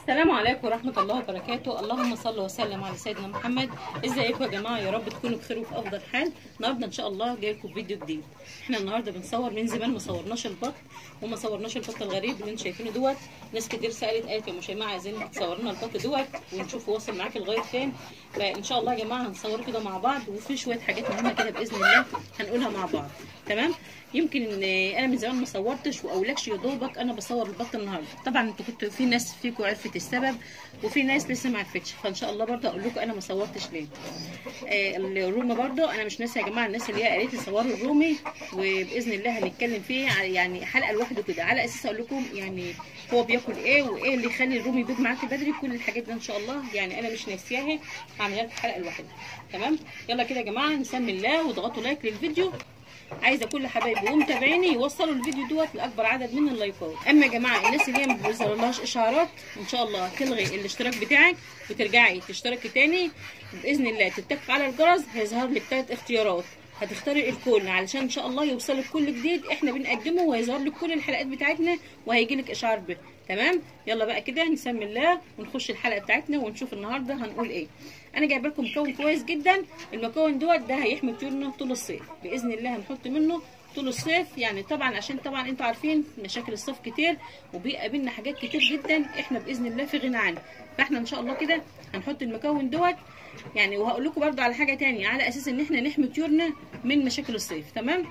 السلام عليكم ورحمة الله وبركاته اللهم صل وسلم على سيدنا محمد ازيكم يا جماعة يا رب تكونوا بخير وفي افضل حال النهاردة ان شاء الله جاي لكم فيديو جديد احنا النهاردة بنصور من زمان ما صورناش البط وما صورناش البط الغريب اللي انتم شايفينه دوت ناس كتير سألت قالت يا مشيماء عايزين تصور لنا البط دوت ونشوف واصل معاكي لغاية فين فان شاء الله يا جماعة هنصوره كده مع بعض وفي شوية حاجات مهمة كده بإذن الله هنقولها مع بعض تمام يمكن ان انا من زمان ما صورتش واقولكش يا دوبك انا بصور البط النهارده طبعا انتوا كنتوا في ناس فيكم عرفت السبب وفي ناس لسه ما عرفتش فان شاء الله برضه اقول لكم انا ما صورتش ليه آه الرومي برضه انا مش ناسي يا جماعه الناس اللي هي قالت لي صوروا الرومي وباذن الله هنتكلم فيه يعني حلقه لوحده كده على اساس اقول لكم يعني هو بياكل ايه وايه اللي يخلي الرومي يبيض معاكي بدري كل الحاجات دي ان شاء الله يعني انا مش ناسياها هعملها لكم حلقه لوحدها تمام يلا كده يا جماعه نسمي الله واضغطوا لايك للفيديو عايزه كل حبايبي ومتابعيني يوصلوا الفيديو دوت لاكبر عدد من اللايكات اما يا جماعه الناس اللي هي ما بيوصلهاش اشعارات ان شاء الله تلغي الاشتراك بتاعك وترجعي تشتركي تاني باذن الله تتك على الجرس هيظهر لك ثلاث اختيارات هتختاري الكل علشان ان شاء الله يوصلك كل جديد احنا بنقدمه وهيظهر لك كل الحلقات بتاعتنا وهيجي لك اشعار به تمام يلا بقى كده نسمي الله ونخش الحلقه بتاعتنا ونشوف النهارده هنقول ايه انا جايبه لكم مكون كويس جدا المكون دوت ده هيحمي طيورنا طول الصيف باذن الله هنحط منه طول الصيف يعني طبعا عشان طبعا انتوا عارفين مشاكل الصيف كتير وبيقابلنا حاجات كتير جدا احنا باذن الله في غنى عنها فاحنا ان شاء الله كده هنحط المكون دوت يعني وهقول لكم برده على حاجه تانية على اساس ان احنا نحمي طيورنا من مشاكل الصيف تمام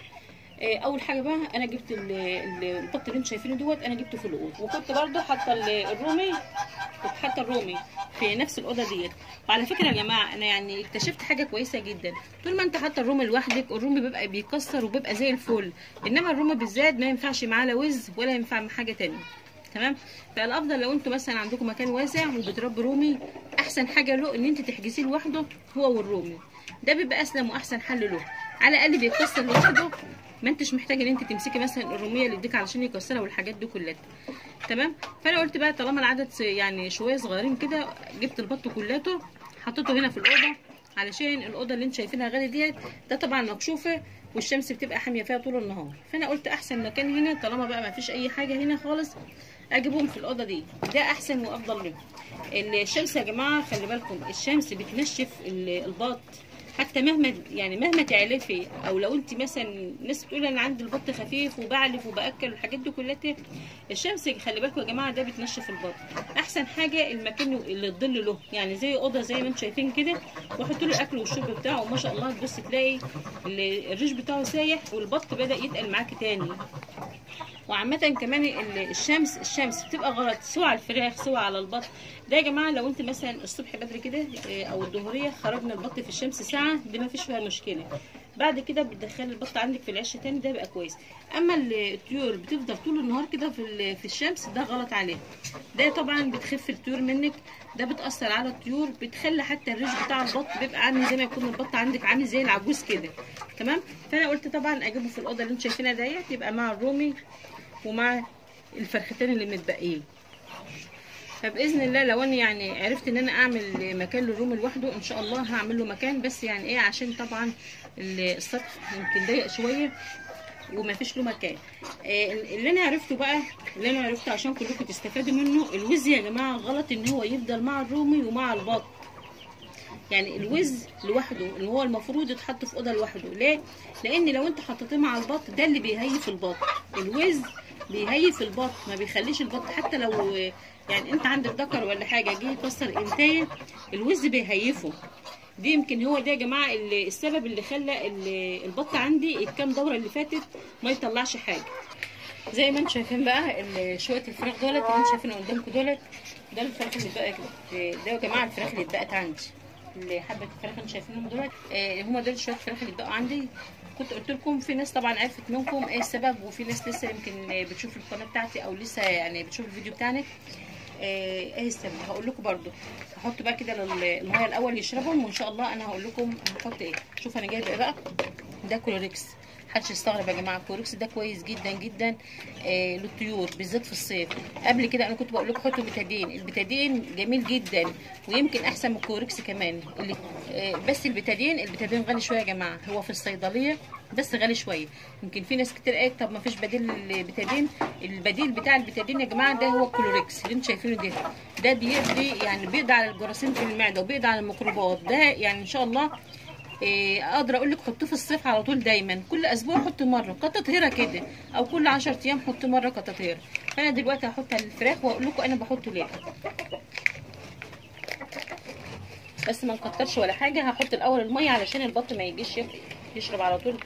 اول حاجه بقى انا جبت البط اللي انتم شايفينه دوت انا جبته في الاوضه وكنت برده حاطه الرومي كنت حاطه الرومي في نفس الاوضه ديت وعلى فكره يا جماعه انا يعني اكتشفت حاجه كويسه جدا طول ما انت حاطه الرومي لوحدك الرومي بيبقى بيكسر وبيبقى زي الفل انما الرومي بالذات ما ينفعش معاه لا وز ولا ينفع مع حاجه تانية تمام فالافضل لو انتوا مثلا عندكم مكان واسع وبتربوا رومي احسن حاجه له ان انت تحجزيه لوحده هو والرومي ده بيبقى اسلم واحسن حل له على الاقل بيتكسر لوحده ما انتش محتاجه ان انت تمسكي مثلا الروميه اللي اديك علشان يكسرها والحاجات دي كلها تمام فانا قلت بقى طالما العدد يعني شويه صغيرين كده جبت البط كلاته حطيته هنا في الاوضه علشان الاوضه اللي انت شايفينها غالي ديت ده طبعا مكشوفه والشمس بتبقى حاميه فيها طول النهار فانا قلت احسن مكان هنا طالما بقى ما فيش اي حاجه هنا خالص اجيبهم في الاوضه دي ده احسن وافضل لهم الشمس يا جماعه خلي بالكم الشمس بتنشف البط حتى مهما يعني مهما تعلفي او لو انت مثلا ناس بتقول انا عندي البط خفيف وبعلف وباكل الحاجات دي كلها الشمس خلي بالكم يا جماعه ده بتنشف البط احسن حاجه المكان اللي الظل له يعني زي اوضه زي ما انتم شايفين كده وحطوا له الاكل والشرب بتاعه وما شاء الله تبص تلاقي الريش بتاعه سايح والبط بدا يتقل معاكي تاني وعامة كمان الشمس الشمس بتبقى غلط سواء على الفراخ سواء على البط ده يا جماعة لو انت مثلا الصبح بدري كده او الظهرية خرجنا البط في الشمس ساعة دي ما فيش فيها مشكلة بعد كده بتدخلي البط عندك في العش تاني ده بقى كويس اما الطيور بتفضل طول النهار كده في في الشمس ده غلط عليه ده طبعا بتخف الطيور منك ده بتاثر على الطيور بتخلي حتى الريش بتاع البط بيبقى عامل زي ما يكون البط عندك عامل زي العجوز كده تمام فانا قلت طبعا اجيبه في الاوضه اللي انتم شايفينها ديت يبقى مع الرومي ومع الفرختين اللي متبقيين فباذن الله لو انا يعني عرفت ان انا اعمل مكان للرومي لوحده ان شاء الله هعمل له مكان بس يعني ايه عشان طبعا السطح يمكن ضيق شويه وما فيش له مكان اللي انا عرفته بقى اللي انا عرفته عشان كلكم تستفادوا منه الوز يا جماعه غلط ان هو يفضل مع الرومي ومع البط يعني الوز لوحده اللي هو المفروض يتحط في اوضه لوحده ليه لان لو انت حطيتيه مع البط ده اللي بيهيف البط الوز بيهيف البط ما بيخليش البط حتى لو يعني انت عندك ذكر ولا حاجه جه يكسر انتايه الوز بيهيفه دي يمكن هو ده يا جماعه اللي السبب اللي خلى البط عندي الكام دوره اللي فاتت ما يطلعش حاجه زي ما انتم شايفين بقى شويه الفراخ دولت اللي انتم شايفينهم قدامكم دولت ده الفراخ اللي اتبقت ده يا جماعه الفراخ اللي اتبقت عندي اللي حبه الفراخ اللي شايفينهم دولت آه هم دول شويه الفراخ اللي اتبقوا عندي كنت قلت لكم في ناس طبعا عرفت منكم ايه السبب وفي ناس لسه يمكن بتشوف القناه بتاعتي او لسه يعني بتشوف الفيديو بتاعنا ايه السبب هقول لكم برده هحط بقى كده الميه الاول يشربهم وان شاء الله انا هقول لكم هحط ايه شوف انا جايبه ايه بقى ده كلوريكس محدش يستغرب يا جماعه الكلوريكس ده كويس جدا جدا آه للطيور بالذات في الصيف قبل كده انا كنت بقول لكم حطوا بتادين البتادين جميل جدا ويمكن احسن من الكلوريكس كمان اللي آه بس البتادين البتادين غالي شويه يا جماعه هو في الصيدليه بس غالي شويه يمكن في ناس كتير قالت طب ما فيش بديل للبتادين البديل بتاع البتادين يا جماعه ده هو الكلوريكس اللي انتم شايفينه ده ده بيقضي يعني بيقضي على الجراثيم في المعده وبيقضي على الميكروبات ده يعني ان شاء الله إيه اقدر اقول لك حطيه في الصيف على طول دايما كل اسبوع حط مره كتطهيره كده او كل 10 ايام حط مره كتطهيره فانا دلوقتي هحط على الفراخ واقول لكم انا بحطه ليه بس ما نكترش ولا حاجه هحط الاول الميه علشان البط ما يجيش يشرب على طول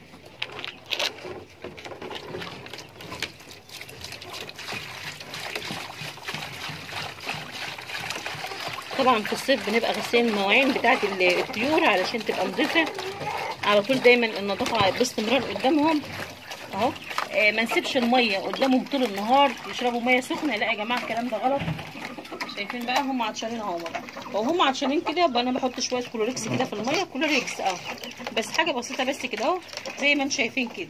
طبعا في الصيف بنبقى غسلين المواعين بتاعه الطيور علشان تبقى نظيفه على طول دايما النظافه باستمرار قدامهم اهو آه ما نسيبش الميه قدامهم طول النهار يشربوا ميه سخنه لا يا جماعه الكلام ده غلط شايفين بقى هم عطشانين اهو وهم عطشانين كده يبقى انا بحط شويه كلوريكس كده في الميه كلوريكس اه بس حاجه بسيطه بس كده اهو زي ما انتم شايفين كده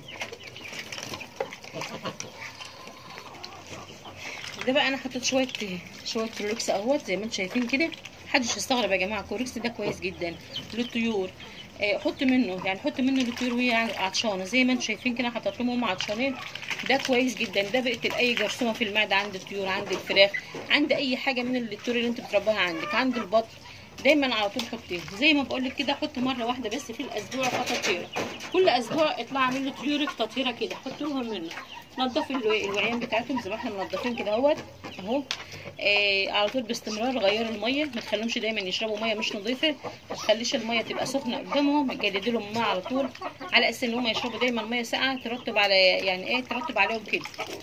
ده بقى انا حطيت شويه شويه كلوريكس اهوت زي ما انتم شايفين كده محدش يستغرب يا جماعه الكلوريكس ده كويس جدا للطيور آه حط منه يعني حط منه للطيور وهي عطشانه زي ما انتم شايفين كده حطيت لهم هم عطشانين ده كويس جدا ده بيقتل اي جرثومه في المعده عند الطيور عند الفراخ عند اي حاجه من الطيور اللي انت بتربيها عندك عند البط دايما على طول حطيه زي ما بقول لك كده حط مره واحده بس في الاسبوع تطهيره كل اسبوع اطلع اعمل له طيورك تطهيره كده حط لهم منه نضف الوعيان بتاعتهم زي ما احنا منضفين كده اهوت اهو آه على طول باستمرار غيروا الميه ما تخليهمش دايما يشربوا ميه مش نظيفه ما تخليش الميه تبقى سخنه قدامهم جددوا لهم الميه على طول على اساس ان هم يشربوا دايما ميه ساقعه ترتب على يعني ايه ترتب عليهم كده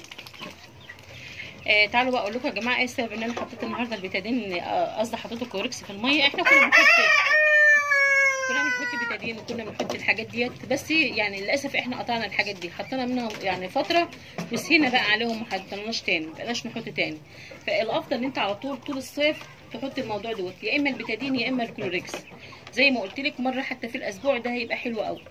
آه تعالوا بقى اقول لكم يا جماعه ايه السبب ان انا حطيت النهارده البيتادين قصدي حطيت الكوركس في الميه احنا كنا بنحط كنا بنحط بيتادين وكنا بنحط الحاجات ديت بس يعني للاسف احنا قطعنا الحاجات دي حطينا منها يعني فتره وسهينا بقى عليهم ما حطيناش تاني ما بقناش نحط تاني فالافضل ان انت على طول طول الصيف تحط الموضوع دوت يا اما البيتادين يا اما الكلوريكس زي ما قلت لك مره حتى في الاسبوع ده هيبقى حلو قوي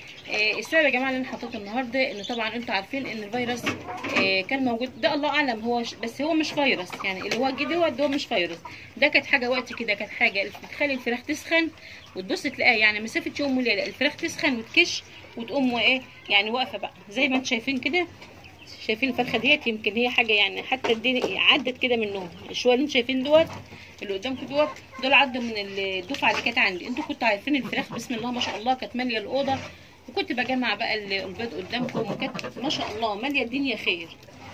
آه السبب يا جماعه اللي انا حطيته النهارده ان طبعا انتوا عارفين ان الفيروس آه كان موجود ده الله اعلم هو بس هو مش فيروس يعني اللي هو جه دوت ده هو مش فيروس ده كانت حاجه وقت كده كانت حاجه بتخلي الفراخ تسخن وتبص تلاقيها يعني مسافه يوم وليله الفراخ تسخن وتكش وتقوم وايه يعني واقفه بقى زي ما انتم شايفين كده شايفين الفرخه ديت يمكن هي حاجه يعني حتى الدنيا عدت كده منهم الشويه اللي انتم شايفين دوت اللي قدامكم دوت دول عدوا من الدفعه اللي كانت عندي انتوا كنتوا عارفين الفراخ بسم الله ما شاء الله كانت ماليه الاوضه وكنت بجمع بقى البيض قدامكم وكانت ما شاء الله ماليه الدنيا خير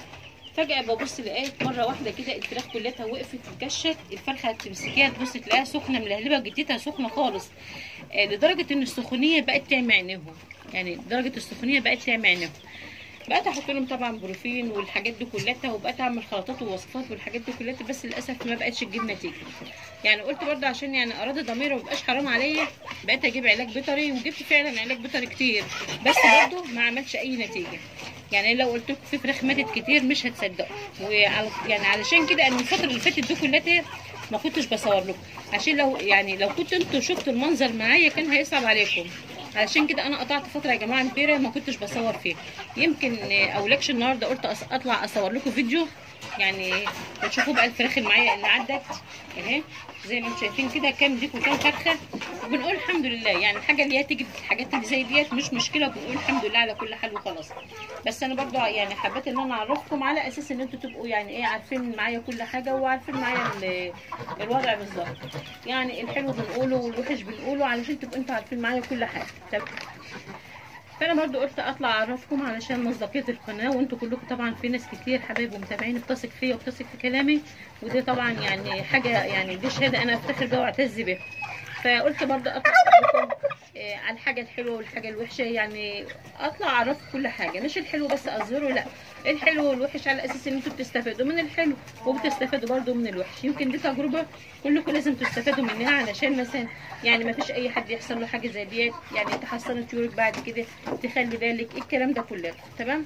فجأة ببص لقيت مرة واحدة كده الفراخ كلها وقفت وكشت الفرخة تمسكيها تبص تلاقيها سخنة ملهلبة جدتها سخنة خالص آه لدرجة ان السخونية بقت تعمي عينيهم يعني درجة السخونية بقت تعمي عينيهم بقيت احط لهم طبعا بروفين والحاجات دي كلها وبقيت اعمل خلطات ووصفات والحاجات دي كلها بس للاسف ما بقتش تجيب نتيجه يعني قلت برضه عشان يعني اراضي ضميري ومبقاش حرام عليا بقيت اجيب علاج بيطري وجبت فعلا علاج بيطري كتير بس برضه ما عملش اي نتيجه يعني لو قلت لكم في فراخ ماتت كتير مش هتصدقوا وعلى يعني علشان كده انا الفتره اللي فاتت دي كلها ما كنتش بصور لكم عشان لو يعني لو كنتوا انتوا شفتوا المنظر معايا كان هيصعب عليكم علشان كده انا قطعت فتره يا جماعه كبيره ما كنتش بصور فيها يمكن اولكش النهارده قلت اطلع اصور لكم فيديو يعني تشوفوا بقى الفراخ اللي معايا اللي عدت اهي زي ما انتم شايفين كده كام ديك وكام فرخه وبنقول الحمد لله يعني الحاجه اللي هي تيجي في الحاجات اللي زي ديت مش مشكله وبنقول الحمد لله على كل حال وخلاص بس انا برضو يعني حبيت ان انا اعرفكم على اساس ان انتوا تبقوا يعني ايه عارفين معايا كل حاجه وعارفين معايا الوضع بالظبط يعني الحلو بنقوله والوحش بنقوله علشان تبقوا انتوا عارفين معايا كل حاجه طب فانا برضو قلت اطلع اعرفكم علشان مصداقيه القناه وانتوا كلكم طبعا في ناس كتير حبايب ومتابعين بتثق فيا وبتثق في كلامي ودي طبعا يعني حاجه يعني دي شهاده انا افتخر بيها واعتز بيها فقلت برضو اطلع اعرفكم آه على الحاجه الحلوه والحاجه الوحشه يعني اطلع اعرفكم كل حاجه مش الحلو بس اظهره لا الحلو والوحش على اساس ان انتوا بتستفادوا من الحلو وبتستفادوا برضو من الوحش يمكن دي تجربه كلكم لازم تستفادوا منها علشان مثلا يعني ما فيش اي حد يحصل له حاجه زي ديت يعني تحصني طيورك بعد كده تخلي بالك الكلام ده كله تمام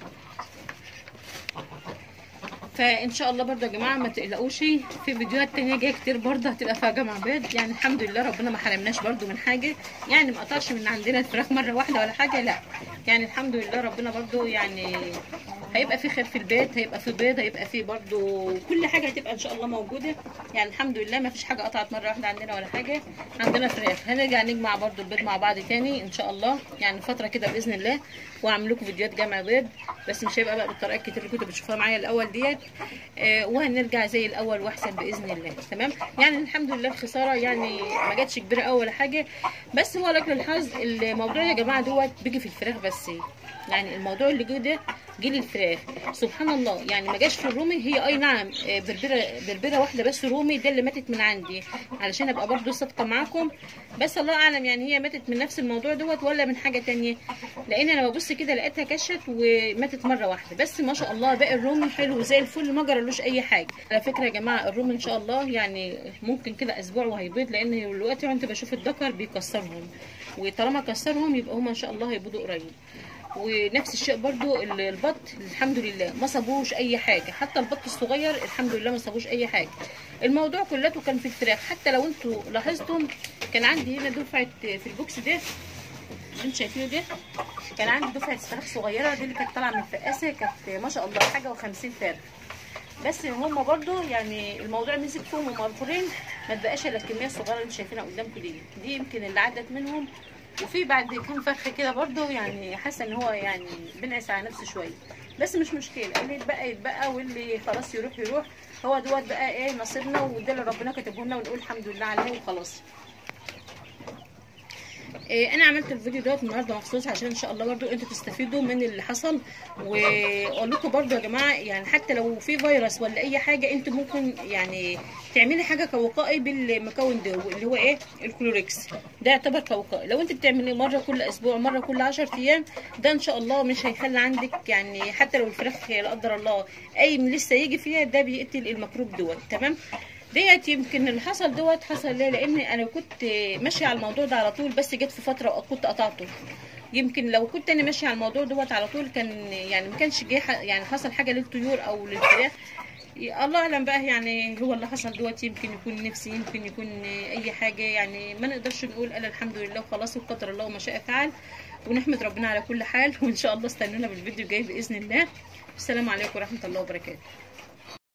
فان شاء الله برضه يا جماعه ما تقلقوش في فيديوهات تانية جايه كتير برضه هتبقى فيها جمع بيض يعني الحمد لله ربنا ما حرمناش برضه من حاجه يعني ما قطعش من عندنا الفراخ مره واحده ولا حاجه لا يعني الحمد لله ربنا برضه يعني هيبقى في خير في البيت هيبقى في بيض هيبقى في برضو كل حاجه هتبقى ان شاء الله موجوده يعني الحمد لله ما فيش حاجه قطعت مره واحده عندنا ولا حاجه عندنا فراخ هنرجع نجمع برضو البيض مع بعض تاني ان شاء الله يعني فتره كده باذن الله واعمل لكم فيديوهات جمع بيض بس مش هيبقى بقى بالطريقه الكتير اللي كنتوا بتشوفوها معايا الاول ديت آه وهنرجع زي الاول واحسن باذن الله تمام يعني الحمد لله الخساره يعني ما جاتش كبيره قوي ولا حاجه بس هو لك الحظ الموضوع يا جماعه دوت بيجي في الفراخ بس يعني الموضوع اللي جه ده جه للفراخ سبحان الله يعني ما جاش في الرومي هي اي نعم آه، بربره بربره واحده بس رومي ده اللي ماتت من عندي علشان ابقى برضو صادقه معاكم بس الله اعلم يعني هي ماتت من نفس الموضوع دوت ولا من حاجه تانية لان انا ببص كده لقيتها كشت وماتت مره واحده بس ما شاء الله باقي الرومي حلو زي الفل ما جرالوش اي حاجه على فكره يا جماعه الرومي ان شاء الله يعني ممكن كده اسبوع وهيبيض لان دلوقتي وانت بشوف الذكر بيكسرهم وطالما كسرهم يبقى هما ان شاء الله هيبيضوا قريب ونفس الشيء برضو ال- البط الحمد لله ما صابوش اي حاجه حتى البط الصغير الحمد لله ما صابوش اي حاجه الموضوع كلته كان في الفراخ حتى لو انتوا لاحظتم كان عندي هنا دفعه في البوكس ده اللي انتوا شايفينه ده كان عندي دفعه فراخ صغيره دي اللي كانت طالعه من الفقاسه كانت ما شاء الله حاجه و50 فارغ بس هم برضو يعني الموضوع مسك فيهم ومرفورين ما تبقاش الا الكميه الصغيره اللي انتوا شايفينها قدامكم دي دي يمكن اللي عدت منهم وفي بعد كام فرخه كده برضو يعني حاسه ان هو يعني بنعس على نفسه شويه بس مش مشكله اللي يتبقى يتبقى واللي خلاص يروح يروح هو دوت بقى ايه نصيبنا وده اللي ربنا كاتبه لنا ونقول الحمد لله عليه وخلاص إيه انا عملت الفيديو دوت النهارده مخصوص عشان ان شاء الله برضو انتوا تستفيدوا من اللي حصل واقول لكم برضو يا جماعه يعني حتى لو في فيروس ولا اي حاجه انتوا ممكن يعني تعملي حاجه كوقائي بالمكون ده اللي هو ايه الكلوريكس ده يعتبر كوقائي لو انت بتعمليه مره كل اسبوع مره كل 10 ايام ده ان شاء الله مش هيخلي عندك يعني حتى لو الفراخ لا قدر الله اي من لسه يجي فيها ده بيقتل الميكروب دوت تمام ديت يمكن اللي حصل دوت حصل ليه لان انا كنت ماشيه على الموضوع ده على طول بس جت في فتره كنت قطعته يمكن لو كنت انا ماشيه على الموضوع دوت على طول كان يعني ما كانش جه ح- يعني حصل حاجه للطيور او للفراخ الله اعلم بقى يعني هو اللي حصل دوت يمكن يكون نفسي يمكن يكون اي حاجه يعني ما نقدرش نقول الا الحمد لله وخلاص وقدر الله وما شاء فعل ونحمد ربنا على كل حال وان شاء الله استنونا بالفيديو الجاي باذن الله السلام عليكم ورحمه الله وبركاته